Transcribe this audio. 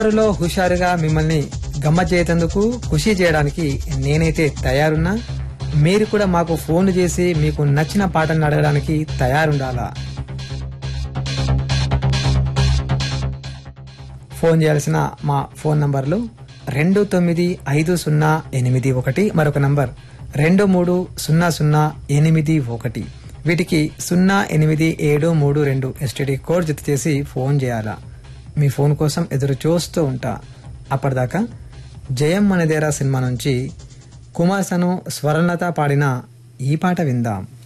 లో హుషారుగా మిమ్మల్ని గమ్మ చేయటందుకు ఖుషి చేయడానికి నేనైతే తయారున్నా మీరు కూడా మాకు ఫోన్ చేసి మీకు నచ్చిన పాటను అడగడానికి తయారుండాలా ఫోన్ చేయాల్సిన మా ఫోన్ నంబర్లు రెండు తొమ్మిది ఐదు సున్నా ఎనిమిది ఒకటి మరొక నంబర్ రెండు మూడు సున్నా సున్నా ఎనిమిది ఒకటి వీటికి సున్నా ఎనిమిది ఏడు మూడు రెండు ఎస్టీడీ కోడ్ జత చేసి ఫోన్ చేయాలా మీ ఫోన్ కోసం ఎదురు చూస్తూ ఉంటా అప్పటిదాకా జయం మనదేరా సినిమా నుంచి కుమార్ సను స్వరణలత పాడిన ఈ పాట విందాం